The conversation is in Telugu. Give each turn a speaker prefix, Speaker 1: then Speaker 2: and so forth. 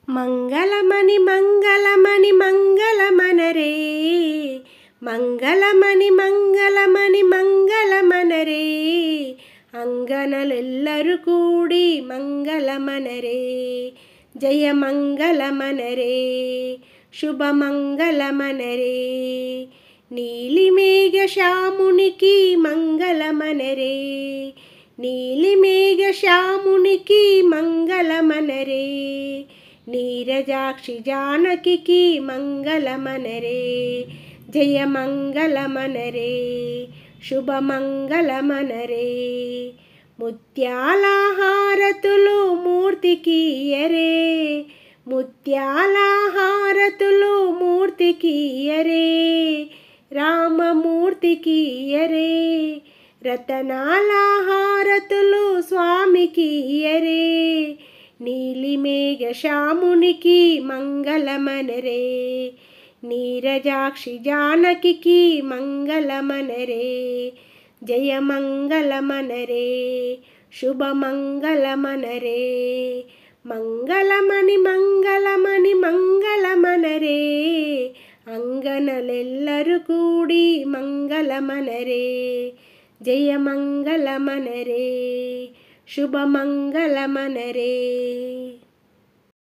Speaker 1: మంగళమణి మంగళమణి మంగళమనరే మంగళమణి మంగళమణి మంగళమనరే అంగనలెల్లరు కూడి మంగళమనరే జయ మంగళమనరే శుభమంగళమనరే నీలిమేఘ శ్యామునికి మంగళమనరే నీలిమేఘ శ్యామునికి మంగళమనరే నీరజాక్షి జానకి మంగళమనరే జయ మంగళమనరే శుభమంగళమనరే ముత్యాల హారతులు మూర్తికి ఎరే ముత్యాల హారతులు మూర్తికి ఎరే రామమూర్తికి ఎరే రతనాల హారతులు స్వామికి ఎరే నీలిమేఘ శ్యామునికి మంగళమనరే నీరజాక్షి జానకి మంగళమనరే జయ మంగళమనరే శుభమంగళమనరే మంగళమణి మంగళమణి మంగళమనరే అంగనలెల్లరు కూడి మంగళమనరే జయ మంగళమనరే శుభమంగళమనరే